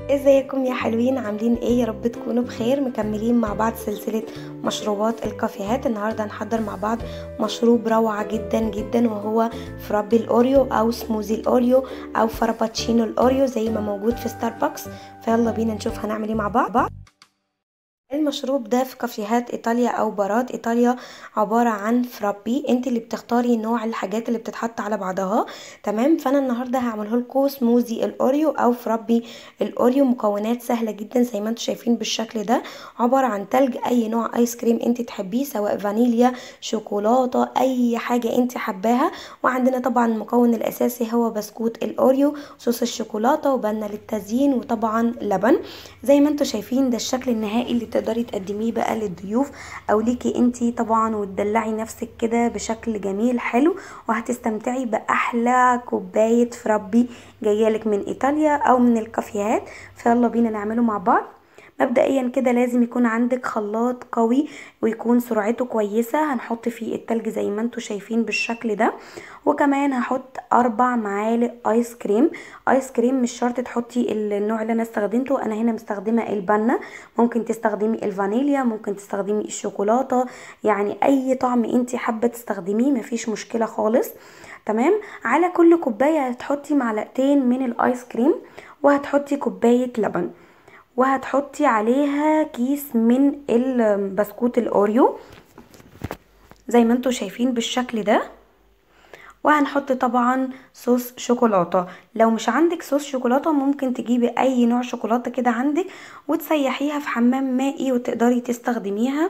ازيكم يا حلوين عاملين ايه يا رب تكونوا بخير مكملين مع بعض سلسلة مشروبات الكافيهات النهاردة هنحضر مع بعض مشروب روعة جدا جدا وهو فرابي الاوريو او سموزي الاوريو او فراباتشينو الاوريو زي ما موجود في ستاربكس فيلا بينا نشوف هنعمل ايه مع بعض المشروب ده في كافيهات ايطاليا او بارات ايطاليا عبارة عن فرابي انت اللي بتختاري نوع الحاجات اللي بتتحط على بعضها تمام فانا النهارده هعمله لكم سموزي الاوريو او فرابي الاوريو مكونات سهله جدا زي ما انتم شايفين بالشكل ده عباره عن تلج اي نوع ايس كريم انت تحبيه سواء فانيليا شوكولاته اي حاجه انت حباها وعندنا طبعا المكون الاساسي هو بسكوت الاوريو صوص الشوكولاته وبنا للتزيين وطبعا لبن زي ما انتم شايفين ده الشكل النهائي اللي تقدري تقدميه بقى للضيوف او ليكي انتي طبعا وتدلعي نفسك كده بشكل جميل حلو وهتستمتعي باحلى كوبايه فرابي جايالك من ايطاليا او من الكافيهات فيلا بينا نعمله مع بعض مبدئيا كده لازم يكون عندك خلاط قوي ويكون سرعته كويسة هنحط فيه التلج زي ما انتوا شايفين بالشكل ده وكمان هحط اربع معالق ايس كريم ايس كريم مش شرط تحطي النوع اللي انا استخدمته انا هنا مستخدمة البنة ممكن تستخدمي الفانيليا ممكن تستخدمي الشوكولاتة يعني اي طعم انت حابة تستخدميه مفيش مشكلة خالص تمام على كل كوباية هتحطي معلقتين من الايس كريم وهتحطي كوباية لبن وهتحطي عليها كيس من البسكوت الاوريو زي ما انتوا شايفين بالشكل ده وهنحط طبعا صوص شوكولاته لو مش عندك صوص شوكولاته ممكن تجيبي اي نوع شوكولاته كده عندك وتسيحيها في حمام مائي وتقدري تستخدميها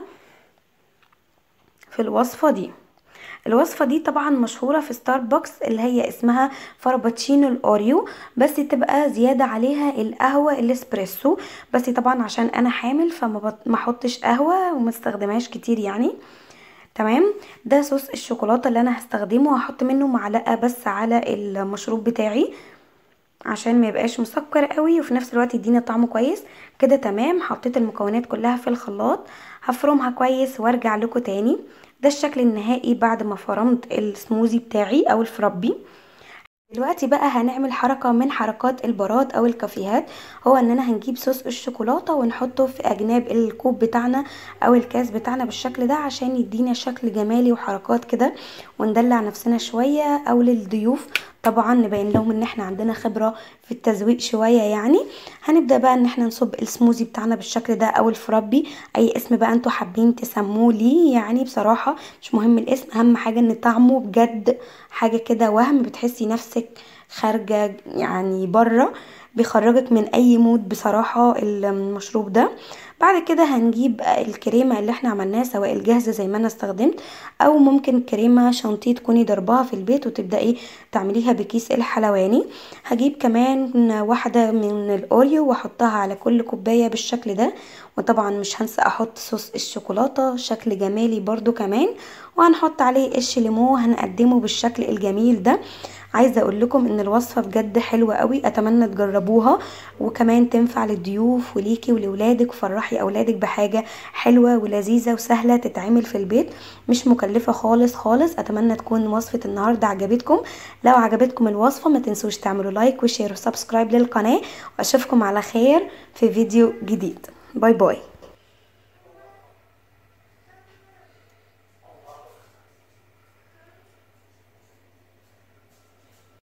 في الوصفه دي الوصفة دي طبعا مشهورة في ستاربكس اللي هي اسمها فرابتشينو الاوريو بس تبقى زيادة عليها القهوة الاسبريسو بس طبعا عشان انا حامل فما احطش قهوة وما استخدمهاش كتير يعني تمام ده صوص الشوكولاتة اللي انا هستخدمه هحط منه معلقة بس على المشروب بتاعي عشان ما يبقاش مسكر قوي وفي نفس الوقت يدينا طعم كويس كده تمام حطيت المكونات كلها في الخلاط هفرمها كويس وارجع لكم تاني ده الشكل النهائي بعد ما فرمت السموزي بتاعي او الفرابي دلوقتي بقى هنعمل حركة من حركات البارات او الكافيهات هو اننا هنجيب صوص الشوكولاتة ونحطه في اجناب الكوب بتاعنا او الكاس بتاعنا بالشكل ده عشان يدينا شكل جمالي وحركات كده وندلع نفسنا شوية او للضيوف طبعا نبين لهم ان احنا عندنا خبرة في التزويق شوية يعني هنبدأ بقى ان احنا نصب السموزي بتاعنا بالشكل ده او الفرابي اي اسم بقى انتوا حابين تسموه ليه يعني بصراحة مش مهم الاسم اهم حاجة ان طعمه بجد حاجة كده وهم بتحسي نفسك خارجة يعني بره بيخرجك من اي مود بصراحة المشروب ده بعد كده هنجيب الكريمة اللي احنا عملناها سواء الجاهزة زي ما انا استخدمت او ممكن كريمة شانتيه تكوني ضربها في البيت وتبدأي تعمليها بكيس الحلواني هجيب كمان واحدة من الاوريو واحطها على كل كوباية بالشكل ده وطبعا مش هنسى احط صوص الشوكولاتة شكل جمالي برضو كمان وهنحط عليه قش ليمون هنقدمه بالشكل الجميل ده عايزه اقول لكم ان الوصفه بجد حلوه قوي اتمنى تجربوها وكمان تنفع للضيوف وليكي ولولادك فرحي اولادك بحاجه حلوه ولذيذه وسهله تتعمل في البيت مش مكلفه خالص خالص اتمنى تكون وصفه النهارده عجبتكم لو عجبتكم الوصفه ما تنسوش تعملوا لايك وشير وسبسكرايب للقناه واشوفكم على خير في فيديو جديد باي باي